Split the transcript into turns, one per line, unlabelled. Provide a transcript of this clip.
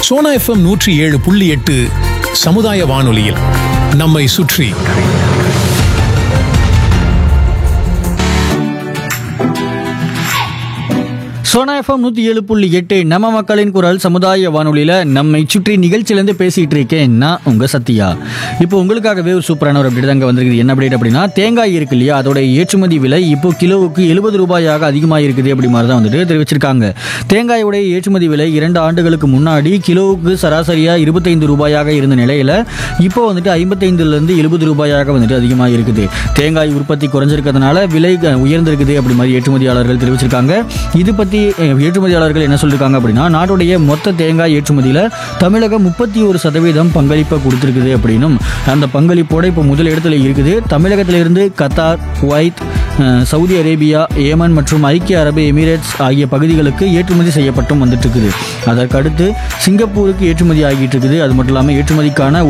Sona FM நூற்றி ஏழு புள்ளி எட்டு சமுதாய வானொலியில் நம்மை சுற்றி
சோனா எஃப்எம் நூற்றி ஏழு புள்ளி எட்டு நம்ம மக்களின் குரல் சமுதாய வானொலியில் நம்மை சுற்றி நிகழ்ச்சியிலேருந்து பேசிகிட்டு இருக்கேன் நான் உங்கள் சத்யா இப்போ உங்களுக்காகவே ஒரு சூப்பரான ஒரு அப்டேட் தாங்க வந்திருக்குது என்ன அப்டேட் அப்படின்னா தேங்காய் இருக்கு இல்லையா அதோட ஏற்றுமதி விலை இப்போ கிலோவுக்கு எழுபது ரூபாயாக அதிகமாக இருக்குது அப்படி மாதிரி தான் வந்துட்டு தெரிவிச்சிருக்காங்க தேங்காயோடைய ஏற்றுமதி விலை இரண்டு ஆண்டுகளுக்கு முன்னாடி கிலோவுக்கு சராசரியாக இருபத்தைந்து ரூபாயாக இருந்த நிலையில் இப்போ வந்துட்டு ஐம்பத்தைந்துலேருந்து எழுபது ரூபாயாக வந்துட்டு அதிகமாக இருக்குது தேங்காய் உற்பத்தி குறைஞ்சிருக்கிறதுனால விலை க- உயர்ந்திருக்குது அப்படி மாதிரி ஏற்றுமதியாளர்கள் தெரிவிச்சிருக்காங்க இது பற்றி அஹ், ஏற்றுமதியாளர்கள் என்ன சொல்லியிருக்காங்க அப்படின்னா நாட்டுடைய மொத்த தேங்காய் ஏற்றுமதியில் தமிழகம் முப்பத்தி ஒரு சதவீதம் பங்களிப்பை கொடுத்துருக்குது அப்படின்னும் அந்த பங்களிப்போட இப்போ முதல் இடத்துல இருக்குது தமிழகத்திலிருந்து கத்தார் குவைத் அஹ், சவுதி அரேபியா ஏமன் மற்றும் ஐக்கிய அரபு எமிரேட்ஸ் ஆகிய பகுதிகளுக்கு ஏற்றுமதி செய்யப்பட்டும் வந்துட்டு இருக்குது அதற்கடுத்து சிங்கப்பூருக்கு ஏற்றுமதி ஆகிட்டு இருக்குது அது மட்டும் இல்லாமல் ஏற்றுமதிக்கான